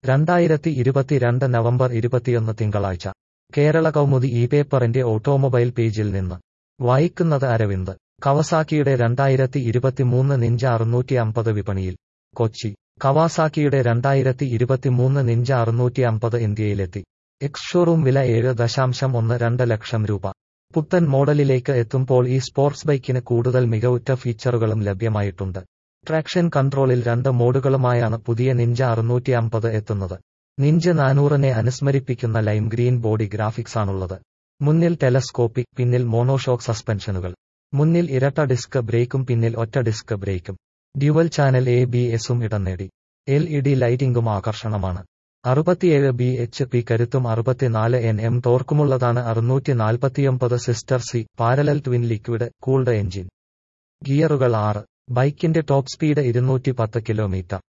രണ്ടായിരത്തി ഇരുപത്തിരണ്ട് നവംബർ ഇരുപത്തിയൊന്ന് തിങ്കളാഴ്ച കേരള കൗമുദി ഈ പേപ്പറിന്റെ ഓട്ടോമൊബൈൽ പേജിൽ നിന്ന് വായിക്കുന്നത് അരവിന്ദ് കവസാക്കിയുടെ രണ്ടായിരത്തി ഇരുപത്തിമൂന്ന് നിഞ്ച അറുന്നൂറ്റി അമ്പത് വിപണിയിൽ കൊച്ചി കവാസാക്കിയുടെ രണ്ടായിരത്തി ഇരുപത്തിമൂന്ന് നിഞ്ച അറുന്നൂറ്റി അമ്പത് ഇന്ത്യയിലെത്തി എക്സ് ഷോറൂം വില ഏഴ് ദശാംശം ഒന്ന് രണ്ട് ലക്ഷം രൂപ പുത്തൻ മോഡലിലേക്ക് എത്തുമ്പോൾ ഈ സ്പോർട്സ് ബൈക്കിന് കൂടുതൽ മികവുറ്റ ഫീച്ചറുകളും ലഭ്യമായിട്ടുണ്ട് ട്രാക്ഷൻ കൺട്രോളിൽ രണ്ട് മോഡുകളുമായാണ് പുതിയ നിഞ്ച അറുന്നൂറ്റി അമ്പത് എത്തുന്നത് നിഞ്ച നാനൂറിനെ അനുസ്മരിപ്പിക്കുന്ന ലൈം ഗ്രീൻ ബോഡി ഗ്രാഫിക്സാണുള്ളത് മുന്നിൽ ടെലസ്കോപ്പിക് പിന്നിൽ മോണോഷോക്ക് സസ്പെൻഷനുകൾ മുന്നിൽ ഇരട്ട ഡിസ്ക് ബ്രേക്കും പിന്നിൽ ഒറ്റ ഡിസ്ക് ബ്രേക്കും ഡ്യുവൽ ചാനൽ എ ബി എസും ഇടം നേടി എൽ ഇ ഡി ലൈറ്റിംഗും ആകർഷണമാണ് അറുപത്തിയേഴ് ബി എച്ച് പി കരുത്തും അറുപത്തിനാല് എൻ എം ടോർക്കുമുള്ളതാണ് അറുന്നൂറ്റി നാൽപ്പത്തിയൊമ്പത് സിസ്റ്റർ സി parallel twin liquid cooled engine ഗിയറുകൾ ആറ് ബൈക്കിന്റെ ടോപ്പ് സ്പീഡ് ഇരുന്നൂറ്റി പത്ത് കിലോമീറ്റർ